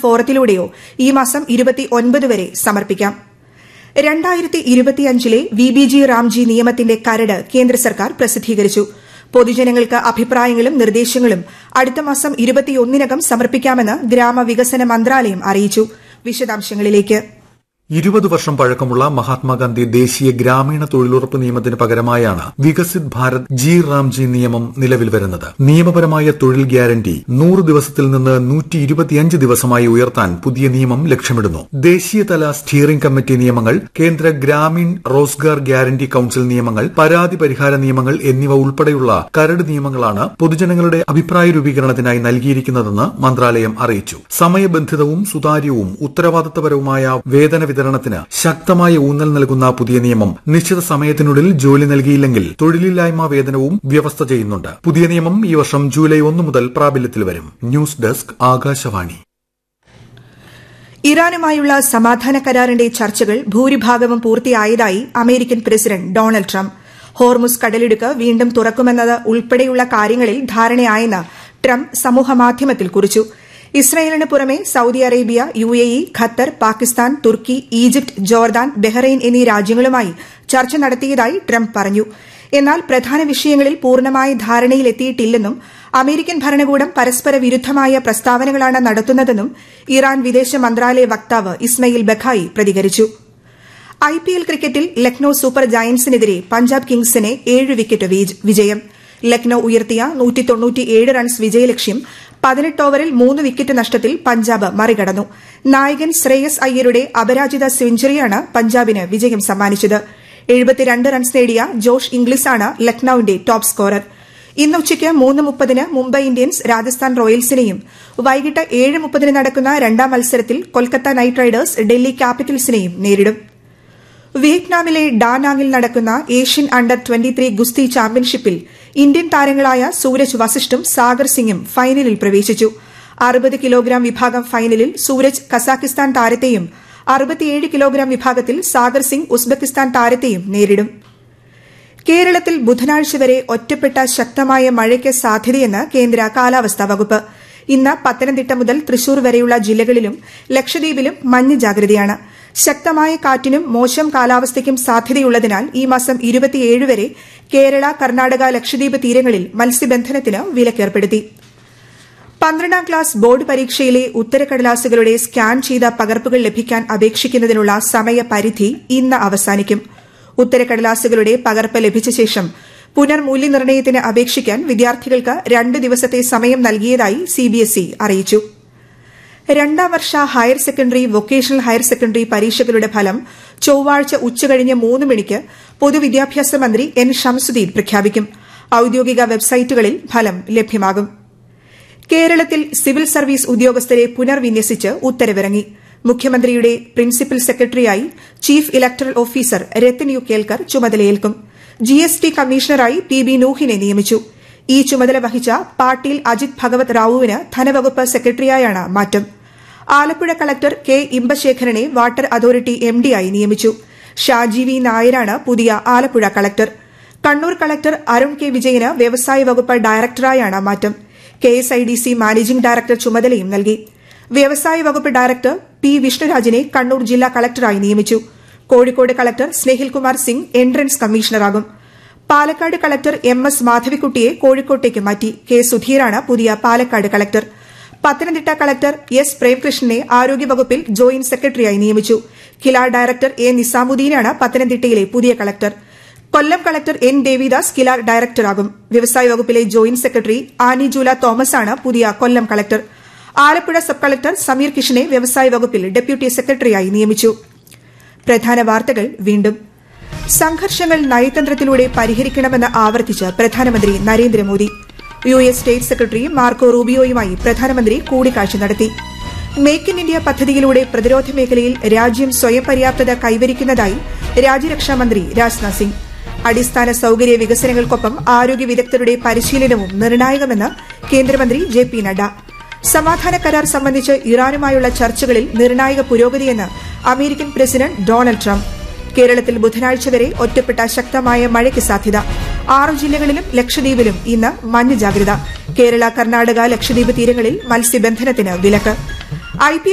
ഫോറത്തിലൂടെയോ ഈ മാസം ഇരുപത്തിയൊൻപത് വരെ സമർപ്പിക്കാം രണ്ടായിരത്തി ഇരുപത്തിയഞ്ചിലെ വി ബി ജി റാംജി നിയമത്തിന്റെ കരട് കേന്ദ്ര സർക്കാർ പ്രസിദ്ധീകരിച്ചു പൊതുജനങ്ങൾക്ക് അഭിപ്രായങ്ങളും നിർദ്ദേശങ്ങളും അടുത്ത മാസം ഇരുപത്തിയൊന്നിനകം സമർപ്പിക്കാമെന്ന് ഗ്രാമവികസന മന്ത്രാലയം അറിയിച്ചു വിശദാംശങ്ങളിലേക്ക് ഇരുപത് വർഷം പഴക്കമുള്ള മഹാത്മാഗാന്ധി ദേശീയ ഗ്രാമീണ തൊഴിലുറപ്പ് നിയമത്തിന് പകരമായാണ് വികസിത് ഭാരത് ജി റാംജി നിയമം നിലവിൽ വരുന്നത് നിയമപരമായ തൊഴിൽ ഗ്യാരണ്ടി നൂറ് ദിവസത്തിൽ നിന്ന് നൂറ്റി ഇരുപത്തിയഞ്ച് ദിവസമായി ഉയർത്താൻ പുതിയ നിയമം ലക്ഷ്യമിടുന്നു ദേശീയതല സ്റ്റിയറിംഗ് കമ്മിറ്റി നിയമങ്ങൾ കേന്ദ്ര ഗ്രാമീൺ റോസ്ഗാർ ഗ്യാരണ്ടി കൌൺസിൽ നിയമങ്ങൾ പരാതി പരിഹാര നിയമങ്ങൾ എന്നിവ ഉൾപ്പെടെയുള്ള കരട് നിയമങ്ങളാണ് പൊതുജനങ്ങളുടെ അഭിപ്രായ രൂപീകരണത്തിനായി നൽകിയിരിക്കുന്നതെന്ന് മന്ത്രാലയം അറിയിച്ചു സമയബന്ധിതവും സുതാര്യവും ഉത്തരവാദിത്തപരവുമായ വേതന വിതരണത്തിന് ശക്തമായ ഊന്നൽ നൽകുന്ന പുതിയ നിയമം നിശ്ചിത സമയത്തിനുള്ളിൽ ജോലി നൽകിയില്ലെങ്കിൽ തൊഴിലില്ലായ്മ വേതനവും വ്യവസ്ഥ ചെയ്യുന്നുണ്ട് പുതിയ നിയമം ഈ വർഷം ജൂലൈ ഒന്ന് മുതൽ പ്രാബല്യത്തിൽ വരും ന്യൂസ് ഡെസ്ക് ആകാശവാണി ഇറാനുമായുള്ള സമാധാന കരാറിന്റെ ചർച്ചകൾ ഭൂരിഭാഗവും പൂർത്തിയായതായി American president Donald Trump Hormuz കടലിടുക്ക് വീണ്ടും തുറക്കുമെന്നത് ഉൾപ്പെടെയുള്ള കാര്യങ്ങളിൽ ധാരണയായെന്ന് ട്രംപ് സമൂഹമാധ്യമത്തിൽ കുറിച്ചു ഇസ്രയേലിന് പുറമെ Saudi Arabia U A E Qatar Pakistan തുർക്കി ഈജിപ്ത് ജോർദാൻ ബഹ്റൈൻ എന്നീ രാജ്യങ്ങളുമായി ചർച്ച നടത്തിയതായി ട്രംപ് പറഞ്ഞു എന്നാൽ പ്രധാന വിഷയങ്ങളിൽ പൂർണ്ണമായ ധാരണയിലെത്തിയിട്ടില്ലെന്നും അമേരിക്കൻ ഭരണകൂടം പരസ്പര വിരുദ്ധമായ പ്രസ്താവനകളാണ് നടത്തുന്നതെന്നും ഇറാൻ വിദേശ മന്ത്രാലയ വക്താവ് ഇസ്മയിൽ ബഖായി പ്രതികരിച്ചു ഐപിഎൽ ക്രിക്കറ്റിൽ ലക്നൌ സൂപ്പർ ജയന്റ്സിനെതിരെ പഞ്ചാബ് കിങ്സിന് ഏഴ് വിക്കറ്റ് വിജയം ലക്നൌ ഉയർത്തിയ റൺസ് വിജയലക്ഷ്യം പതിനെട്ട് ഓവറിൽ മൂന്ന് വിക്കറ്റ് നഷ്ടത്തിൽ പഞ്ചാബ് മറികടന്നു നായകൻ ശ്രേയസ് അയ്യരുടെ അപരാജിത സെഞ്ചുറിയാണ് പഞ്ചാബിന് വിജയം സമ്മാനിച്ചത് എഴുപത്തിരണ്ട് റൺസ് നേടിയ ജോഷ് ഇംഗ്ലിസാണ് ലക്നൌവിന്റെ ടോപ്പ് സ്കോറർ ഇന്ന് ഉച്ചയ്ക്ക് മൂന്ന് മുപ്പതിന് മുംബൈ ഇന്ത്യൻസ് രാജസ്ഥാൻ റോയൽസിനെയും വൈകിട്ട് ഏഴ് മുപ്പതിന് നടക്കുന്ന രണ്ടാം മത്സരത്തിൽ കൊൽക്കത്ത നൈറ്റ് റൈഡേഴ്സ് ഡൽഹി ക്യാപിറ്റൽസിനെയും നേരിടും വിയറ്റ്നാമിലെ ഡാനാങ്ങിൽ നടക്കുന്ന ഏഷ്യൻ അണ്ടർ ട്വന്റി ഗുസ്തി ചാമ്പ്യൻഷിപ്പിൽ ഇന്ത്യൻ താരങ്ങളായ സൂരജ് വസിഷ്ഠും സാഗർ സിംഗും ഫൈനലിൽ പ്രവേശിച്ചു അറുപത് കിലോഗ്രാം വിഭാഗം ഫൈനലിൽ സൂരജ് കസാഖിസ്ഥാൻ താരത്തെയും അറുപത്തിയേഴ് കിലോഗ്രാം വിഭാഗത്തിൽ സാഗർ സിംഗ് ഉസ്ബെക്കിസ്ഥാൻ താരത്തെയും നേരിടും കേരളത്തിൽ ബുധനാഴ്ച വരെ ഒറ്റപ്പെട്ട ശക്തമായ മഴയ്ക്ക് സാധ്യതയെന്ന് കേന്ദ്ര കാലാവസ്ഥാ വകുപ്പ് ഇന്ന് പത്തനംതിട്ട മുതൽ തൃശൂർ വരെയുള്ള ജില്ലകളിലും ലക്ഷദ്വീപിലും മഞ്ഞ ജാഗ്രതയാണ് ശക്തമായ കാറ്റിനും മോശം കാലാവസ്ഥയ്ക്കും സാധ്യതയുള്ളതിനാൽ ഈ മാസം ഇരുപത്തിയേഴ് വരെ കേരള കർണാടക ലക്ഷദ്വീപ് തീരങ്ങളിൽ മത്സ്യബന്ധനത്തിന് വിലക്കേർപ്പെടുത്തി പന്ത്രണ്ടാം ക്ലാസ് ബോർഡ് പരീക്ഷയിലെ ഉത്തരക്കടലാസുകളുടെ സ്കാൻ ചെയ്ത പകർപ്പുകൾ ലഭിക്കാൻ അപേക്ഷിക്കുന്നതിനുള്ള സമയപരിധി ഇന്ന് അവസാനിക്കും ഉത്തരക്കടലാസുകളുടെ പകർപ്പ് ലഭിച്ച ശേഷം പുനർമൂല്യനിർണ്ണയത്തിന് അപേക്ഷിക്കാൻ വിദ്യാർത്ഥികൾക്ക് രണ്ട് ദിവസത്തെ സമയം നൽകിയതായി സിബിഎസ്ഇ അറിയിച്ചു രണ്ടാം വർഷ higher secondary vocational higher secondary പരീക്ഷകളുടെ ഫലം ചൊവ്വാഴ്ച ഉച്ചകഴിഞ്ഞ് മൂന്ന് മണിക്ക് പൊതുവിദ്യാഭ്യാസ മന്ത്രി എൻ ഷംസുദ്ദീൻ പ്രഖ്യാപിക്കും ഔദ്യോഗിക വെബ്സൈറ്റുകളിൽ ഫലം ലഭ്യമാകും കേരളത്തിൽ സിവിൽ സർവീസ് ഉദ്യോഗസ്ഥരെ പുനർവിന്യസിച്ച് ഉത്തരവിറങ്ങി മുഖ്യമന്ത്രിയുടെ പ്രിൻസിപ്പൽ സെക്രട്ടറിയായി chief electoral officer Rathan U Kelkar ചുമതലയേൽക്കും ജിഎസ്ടി കമ്മീഷണറായി പി ബി നൂഹിനെ നിയമിച്ചു ഈ ചുമതല വഹിച്ച പാട്ടീൽ അജിത് ഭഗവത് റാവുവിന് ധനവകുപ്പ് സെക്രട്ടറിയായാണ് മാറ്റം ആലപ്പുഴ കളക്ടർ കെ ഇമ്പശേഖരനെ വാട്ടർ അതോറിറ്റി എംഡിയായി നിയമിച്ചു ഷാജി വി നായരാണ് പുതിയ Alappuzha collector Kannur collector Arun K വിജയന് വ്യവസായ വകുപ്പ് ഡയറക്ടറായാണ് മാറ്റം കെഎസ്ഐഡിസി മാനേജിംഗ് ഡയറക്ടർ ചുമതലയും നൽകി വ്യവസായ വകുപ്പ് ഡയറക്ടർ പി വിഷ്ണുരാജിനെ കണ്ണൂർ ജില്ലാ കളക്ടറായി നിയമിച്ചു കോഴിക്കോട് കളക്ടർ സ്നേഹിൽകുമാർ സിംഗ് എൻട്രൻസ് കമ്മീഷണറാകും പാലക്കാട് കളക്ടർ എം എസ് മാധവിക്കുട്ടിയെ കോഴിക്കോട്ടേക്ക് മാറ്റി കെ സുധീറാണ് പുതിയ Palakkad collector Pathanamthitta collector S പ്രേംകൃഷ്ണനെ ആരോഗ്യവകുപ്പിൽ ജോയിന്റ് സെക്രട്ടറിയായി നിയമിച്ചു കില ഡയറക്ടർ എ നിസാമുദ്ദീനാണ് പത്തനംതിട്ടയിലെ പുതിയ കളക്ടർ കൊല്ലം കളക്ടർ എൻ ദേവിദാസ് കില ഡയറക്ടറാകും വ്യവസായ വകുപ്പിലെ ജോയിന്റ് സെക്രട്ടറി ആനി ജൂല തോമസാണ് പുതിയ Kollam collector Alappuzha sub collector Sameer കിഷനെ വ്യവസായ വകുപ്പിൽ ഡെപ്യൂട്ടി സെക്രട്ടറിയായി നിയമിച്ചു പ്രധാന വാർത്തകൾ വീണ്ടും സംഘർഷങ്ങൾ നയതന്ത്രത്തിലൂടെ പരിഹരിക്കണമെന്ന് ആവർത്തിച്ച് പ്രധാനമന്ത്രി Narendra Modi U S state secretary Marco റൂബിയോയുമായി പ്രധാനമന്ത്രി കൂടിക്കാഴ്ച നടത്തി മേക്ക് ഇൻ ഇന്ത്യ പദ്ധതിയിലൂടെ പ്രതിരോധ മേഖലയിൽ രാജ്യം സ്വയം പര്യാപ്തത കൈവരിക്കുന്നതായി രാജ്യരക്ഷാമന്ത്രി രാജ്നാഥ് സിംഗ് അടിസ്ഥാന സൌകര്യ വികസനങ്ങൾക്കൊപ്പം ആരോഗ്യ വിദഗ്ധരുടെ പരിശീലനവും നിർണായകമെന്ന് കേന്ദ്രമന്ത്രി ജെ പി നഡ്ഡ സമാധാന കരാർ സംബന്ധിച്ച് ഇറാനുമായുള്ള ചർച്ചകളിൽ നിർണായക പുരോഗതിയെന്ന് അമേരിക്കൻ പ്രസിഡന്റ് ഡൊണാൾഡ് ട്രംപ് കേരളത്തിൽ ബുധനാഴ്ച വരെ ഒറ്റപ്പെട്ട ശക്തമായ മഴയ്ക്ക് സാധ്യത ആറ് ജില്ലകളിലും ലക്ഷദ്വീപിലും ഇന്ന് മഞ്ഞ ജാഗ്രത കേരള കർണാടക ലക്ഷദ്വീപ് തീരങ്ങളിൽ മത്സ്യബന്ധനത്തിന് വിലക്ക് ഐ